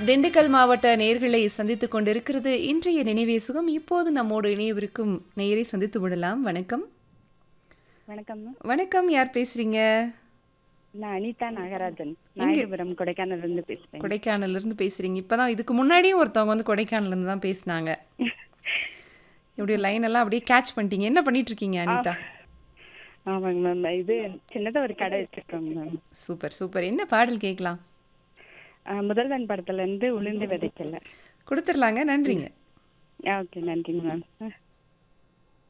திண்டுக்கல் மாவட்ட நேர்களை சந்தித்துக் கொண்டிருக்கிறது இன்றைய நினைவே சுகம் இப்போது நம்மோடு இணையவிருக்கும் நேயரை சந்தித்து விடலாம் வணக்கம் வணக்கம் மேம் வணக்கம் யார் பேசுறீங்க நான் அனிதா நாகராஜன் நாயுடுபுரம் கொடைக்கானல்ல இருந்து பேசுறேன் கொடைக்கானல்ல இருந்து பேசுறீங்க இப்பதான் இதுக்கு முன்னாடியும் ஒருத்தவங்க வந்து கொடைக்கானல்ல இருந்து தான் பேசினாங்க இப்படி லைன் எல்லாம் அப்படியே கேட்ச் பண்ணிட்டீங்க என்ன பண்ணிட்டு இருக்கீங்க அனிதா ஆமாங்க மேம் இது சின்னதா ஒரு கடை வச்சிருக்கோங்க மேம் சூப்பர் சூப்பர் என்ன பாடல் கேட்கலாம் ஆஹ் முதல்வன் படத்துல இருந்து உளுந்து விதைக்கல கொடுத்துடலாங்க நன்றிங்க ஓகே நன்றிங்க மேம்